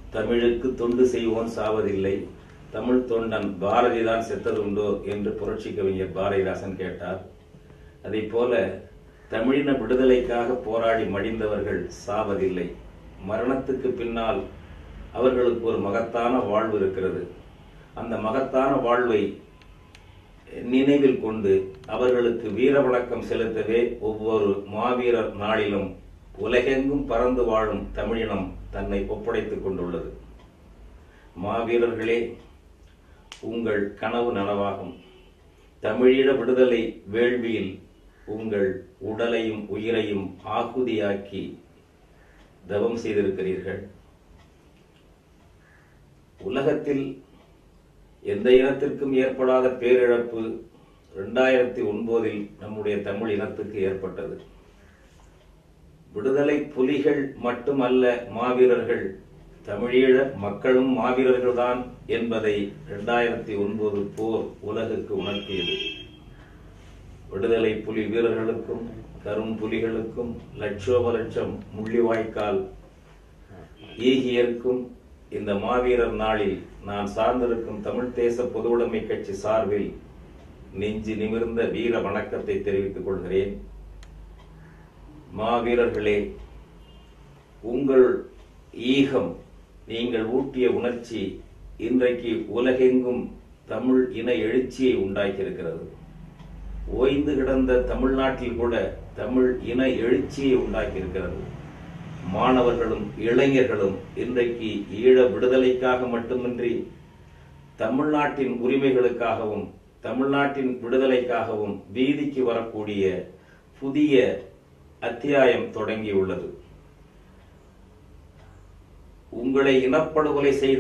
தமிழுக்கு தொண்டு செய்வோன் சாவதில்லை தமிழ் தொண்டன் பாரதிதான் செத்ததுண்டோ என்று புரட்சி கவிஞர் பாரதிதாசன் கேட்டார் அதை போல தமிழின விடுதலைக்காக போராடி மடிந்தவர்கள் சாவதில்லை மரணத்துக்கு பின்னால் அவர்களுக்கு ஒரு மகத்தான வாழ்வு இருக்கிறது அந்த மகத்தான வாழ்வை நினைவில் கொண்டு அவர்களுக்கு வீர வணக்கம் செலுத்தவே ஒவ்வொரு மாவீரர் நாளிலும் உலகெங்கும் பறந்து வாழும் தமிழினம் தன்னை ஒப்படைத்துக் கொண்டுள்ளது மாவீரர்களே உங்கள் கனவு நனவாகும் தமிழீழ விடுதலை வேள்வியில் உங்கள் உடலையும் உயிரையும் ஆகுதியாக்கி தவம் செய்திருக்கிறீர்கள் உலகத்தில் எந்த இனத்திற்கும் ஏற்படாத பேரிழப்பு இரண்டாயிரத்தி ஒன்பதில் நம்முடைய தமிழ் இனத்துக்கு ஏற்பட்டது விடுதலை புலிகள் மட்டுமல்ல மாவீரர்கள் தமிழீழ மக்களும் மாவீரர்கள்தான் என்பதை இரண்டாயிரத்தி ஒன்பது போர் உலகுக்கு உணர்த்தியது விடுதலை புலி வீரர்களுக்கும் கரும் புலிகளுக்கும் லட்சோப லட்சம் முள்ளிவாய்க்கால் ஈகியருக்கும் இந்த மாவீரர் நாளில் நான் சார்ந்திருக்கும் தமிழ் தேச பொதுவுடைமை கட்சி சார்பில் நெஞ்சு நிமிர்ந்த வீர வணக்கத்தை தெரிவித்துக் கொள்கிறேன் மாவீரர்களே உங்கள் ஈகம் நீங்கள் ஊட்டிய உணர்ச்சி இன்றைக்கு உலகெங்கும் தமிழ் இன எழுச்சியை உண்டாக்கியிருக்கிறது ஓய்ந்து கிடந்த தமிழ்நாட்டில் கூட தமிழ் இன எழுச்சியை உண்டாக்கியிருக்கிறது மாணவர்களும் இளைஞர்களும் இன்றைக்கு ஈழ விடுதலைக்காக மட்டுமின்றி தமிழ்நாட்டின் உரிமைகளுக்காகவும் தமிழ்நாட்டின் விடுதலைக்காகவும் வீதிக்கு வரக்கூடிய புதிய அத்தியாயம் தொடங்கியுள்ளது உங்களை இனப்படுகொலை செய்த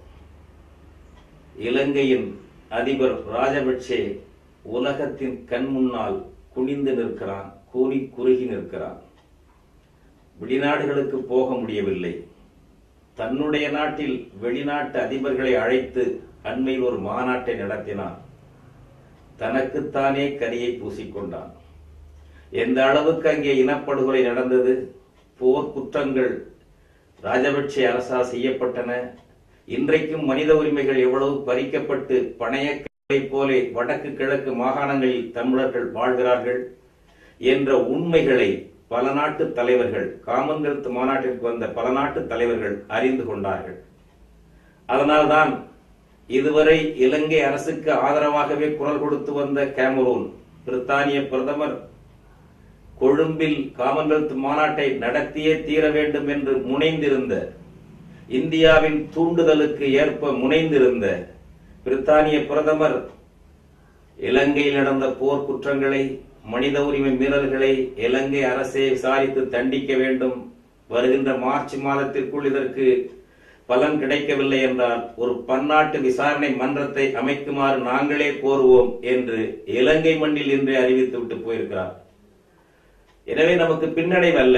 இலங்கையின் அதிபர் ராஜபக்சே உலகத்தின் கண் முன்னால் குனிந்து நிற்கிறான் கூறி குறுகி நிற்கிறான் வெளிநாடுகளுக்கு போக முடியவில்லை தன்னுடைய நாட்டில் வெளிநாட்டு அதிபர்களை அழைத்து அண்மையில் ஒரு மாநாட்டை நடத்தினான் தனக்குத்தானே கரியை பூசிக்கொண்டான் எந்த அளவுக்கு அங்கே இனப்படுகொலை நடந்தது போர் குற்றங்கள் ராஜபக்சே அரசால் செய்யப்பட்டன இன்றைக்கும் மனித உரிமைகள் எவ்வளவு பறிக்கப்பட்டு பணையங்களை போலே வடக்கு கிழக்கு மாகாணங்களில் தமிழர்கள் வாழ்கிறார்கள் என்ற உண்மைகளை பல நாட்டு தலைவர்கள் காமன்வெல்த் மாநாட்டிற்கு வந்த பல நாட்டு தலைவர்கள் அறிந்து கொண்டார்கள் அதனால்தான் இதுவரை இலங்கை அரசுக்கு ஆதரவாகவே குரல் கொடுத்து வந்த கேமரூன் பிரித்தானிய பிரதமர் கொழும்பில் காமன்வெல்த் மாநாட்டை நடத்தியே தீர வேண்டும் என்று முனைந்திருந்த இந்தியாவின் தூண்டுதலுக்கு ஏற்ப முனைந்திருந்த பிரித்தானிய பிரதமர் இலங்கையில் நடந்த போர் குற்றங்களை மனித உரிமை மீறல்களை இலங்கை அரசே விசாரித்து தண்டிக்க வேண்டும் வருகின்ற மார்ச் மாதத்திற்குள் இதற்கு பலன் கிடைக்கவில்லை என்றால் ஒரு பன்னாட்டு விசாரணை மன்றத்தை அமைக்குமாறு நாங்களே கோருவோம் என்று இலங்கை மண்ணில் இன்றே அறிவித்து விட்டு போயிருக்கிறார் எனவே நமக்கு பின்னடைவு அல்ல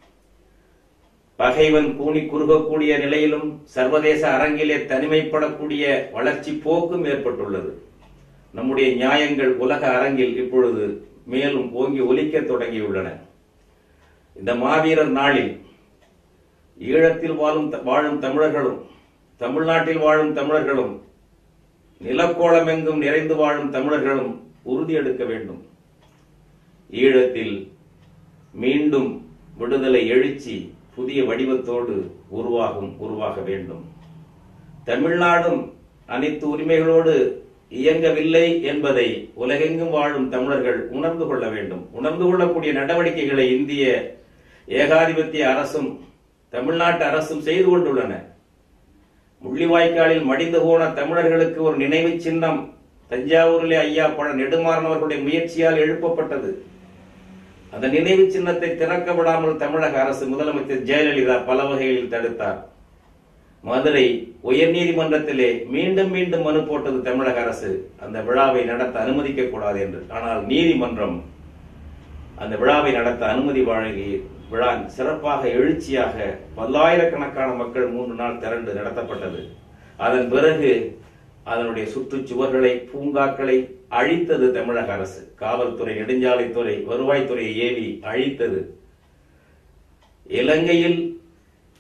பகைவன் கூனி குறுகக்கூடிய நிலையிலும் சர்வதேச அரங்கிலே தனிமைப்படக்கூடிய வளர்ச்சி போக்கும் ஏற்பட்டுள்ளது நம்முடைய நியாயங்கள் உலக அரங்கில் இப்பொழுது மேலும் ஓங்கி ஒலிக்க தொடங்கியுள்ளன இந்த மாவீரர் நாளில் ஈழத்தில் வாழும் வாழும் தமிழர்களும் தமிழ்நாட்டில் வாழும் தமிழர்களும் நிலக்கோளமெங்கும் நிறைந்து வாழும் தமிழர்களும் உறுதி எடுக்க வேண்டும் ஈழத்தில் மீண்டும் விடுதலை எழுச்சி புதிய வடிவத்தோடு உருவாகும் உருவாக வேண்டும் தமிழ்நாடும் அனைத்து உரிமைகளோடு இயங்கவில்லை என்பதை உலகெங்கும் வாழும் தமிழர்கள் உணர்ந்து கொள்ள வேண்டும் உணர்ந்து கொள்ளக்கூடிய நடவடிக்கைகளை இந்திய ஏகாதிபத்திய அரசும் தமிழ்நாட்டு அரசும் செய்து கொண்டுள்ளன முள்ளிவாய்க்காலில் மடிந்து போன தமிழர்களுக்கு ஒரு நினைவு சின்னம் தஞ்சாவூரிலே ஐயா பழ நெடுமாறன் அவர்களுடைய முயற்சியால் எழுப்பப்பட்டது அந்த நினைவு சின்னத்தை திறக்க விடாமல் தமிழக அரசு முதலமைச்சர் ஜெயலலிதா பல வகைகளில் தடுத்தார் மதுரை உயர்நீதிமன்றத்திலே மீண்டும் மீண்டும் மனு போட்டது தமிழக அரசு அந்த விழாவை நடத்த அனுமதிக்க கூடாது என்று ஆனால் நீதிமன்றம் அந்த விழாவை நடத்த அனுமதி வழங்கி விழா சிறப்பாக எழுச்சியாக பல்லாயிரக்கணக்கான மக்கள் மூன்று நாள் திரண்டு நடத்தப்பட்டது அதன் பிறகு அதனுடைய சுற்றுச்சுவர்களை பூங்காக்களை அழித்தது தமிழக அரசு காவல்துறை நெடுஞ்சாலைத்துறை வருவாய்த்துறையை ஏவி அழித்தது இலங்கையில்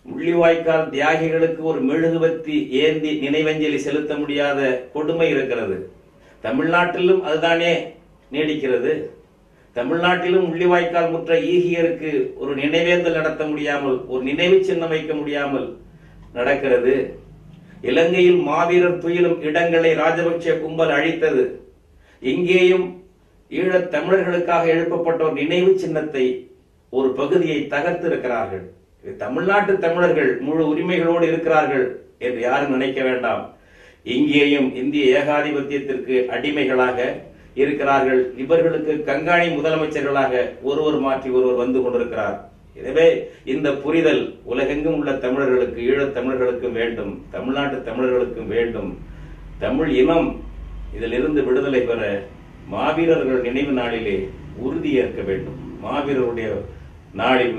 முள்ளிவாய்க்கால் தியாகிகளுக்கு ஒரு மெழுகுவத்தி ஏந்தி நினைவஞ்சலி செலுத்த முடியாத கொடுமை இருக்கிறது தமிழ்நாட்டிலும் அதுதானே நீடிக்கிறது தமிழ்நாட்டிலும் முள்ளிவாய்க்கால் முற்ற ஈகியருக்கு ஒரு நினைவேந்தல் நடத்த முடியாமல் ஒரு நினைவு சின்னம் வைக்க முடியாமல் நடக்கிறது இலங்கையில் மாவீரர் துயிலும் இடங்களை ராஜபக்ஷ கும்பல் அழித்தது இங்கேயும் ஈழத் தமிழர்களுக்காக எழுப்பப்பட்ட ஒரு நினைவு சின்னத்தை ஒரு பகுதியை தகர்த்து இருக்கிறார்கள் இது தமிழ்நாட்டு தமிழர்கள் முழு உரிமைகளோடு இருக்கிறார்கள் என்று யாரும் நினைக்க வேண்டாம் இங்கேயும் இந்திய ஏகாதிபத்தியத்திற்கு அடிமைகளாக இருக்கிறார்கள் இவர்களுக்கு கங்காணி முதலமைச்சர்களாக ஒருவர் மாற்றி ஒருவர் வந்து கொண்டிருக்கிறார் எனவே இந்த புரிதல் உலகெங்கும் உள்ள தமிழர்களுக்கு ஈழத் தமிழர்களுக்கும் வேண்டும் தமிழ்நாட்டு தமிழர்களுக்கும் வேண்டும் தமிழ் இனம் இதிலிருந்து விடுதலை பெற மாவீரர்கள் நினைவு நாளிலே உறுதியேற்க வேண்டும் மாவீரருடைய நாளில்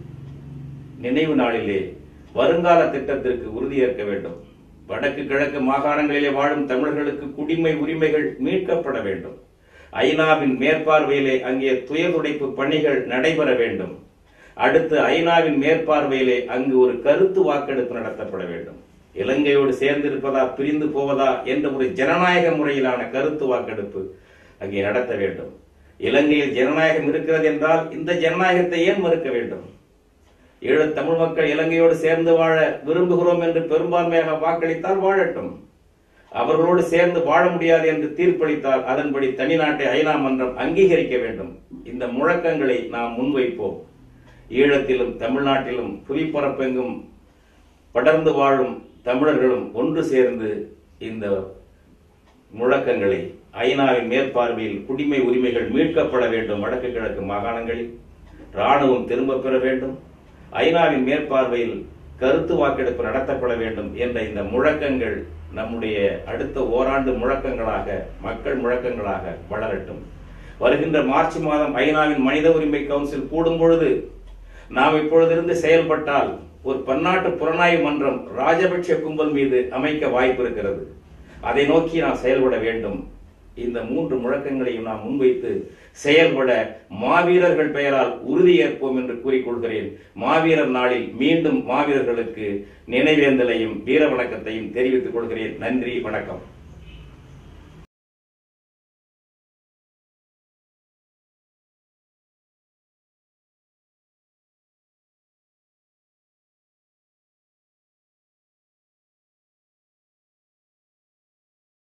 நினைவு நாளிலே வருங்கால திட்டத்திற்கு உறுதியேற்க வேண்டும் வடக்கு கிழக்கு மாகாணங்களிலே வாழும் தமிழர்களுக்கு குடிமை உரிமைகள் மீட்கப்பட வேண்டும் ஐநாவின் மேற்பார்வையிலே அங்கே துயர்துடைப்பு பணிகள் நடைபெற வேண்டும் அடுத்து ஐநாவின் மேற்பார்வையிலே அங்கு ஒரு கருத்து வாக்கெடுப்பு நடத்தப்பட வேண்டும் இலங்கையோடு சேர்ந்திருப்பதா பிரிந்து போவதா என்ற ஒரு ஜனநாயக முறையிலான கருத்து வாக்கெடுப்பு அங்கே நடத்த வேண்டும் இலங்கையில் ஜனநாயகம் இருக்கிறது என்றால் இந்த ஜனநாயகத்தை ஏன் மறுக்க வேண்டும் ஈழத் தமிழ் மக்கள் இலங்கையோடு சேர்ந்து வாழ விரும்புகிறோம் என்று பெரும்பான்மையாக வாக்களித்தால் வாழட்டும் அவர்களோடு சேர்ந்து வாழ முடியாது என்று தீர்ப்பளித்தால் அதன்படி தனிநாட்டை ஐநா மன்றம் அங்கீகரிக்க வேண்டும் இந்த முழக்கங்களை நாம் முன்வைப்போம் ஈழத்திலும் தமிழ்நாட்டிலும் புவிப்பரப்பெங்கும் படர்ந்து வாழும் தமிழர்களும் ஒன்று சேர்ந்து இந்த முழக்கங்களை ஐநாவின் மேற்பார்வையில் குடிமை உரிமைகள் மீட்கப்பட வேண்டும் வடக்கு கிழக்கு மாகாணங்களில் ராணுவம் திரும்ப பெற வேண்டும் ஐநாவின் மேற்பார்வையில் கருத்து வாக்கெடுப்பு நடத்தப்பட வேண்டும் என்ற இந்த முழக்கங்கள் நம்முடைய அடுத்த ஓராண்டு முழக்கங்களாக மக்கள் முழக்கங்களாக வளரட்டும் வருகின்ற மார்ச் மாதம் ஐநாவின் மனித உரிமை கவுன்சில் கூடும் பொழுது நாம் இப்பொழுதிருந்து செயல்பட்டால் ஒரு பன்னாட்டு புலனாய்வு மன்றம் ராஜபக்ஷ கும்பல் மீது அமைக்க வாய்ப்பு இருக்கிறது அதை நோக்கி நாம் செயல்பட வேண்டும் இந்த மூன்று முழக்கங்களையும் நாம் முன்வைத்து செயல்பட மாவீரர்கள் பெயரால் உறுதியேற்போம் என்று கூறிக்கொள்கிறேன் மாவீரர் நாளில் மீண்டும் மாவீரர்களுக்கு நினைவேந்தலையும் வீர வணக்கத்தையும் தெரிவித்துக் கொள்கிறேன் நன்றி வணக்கம்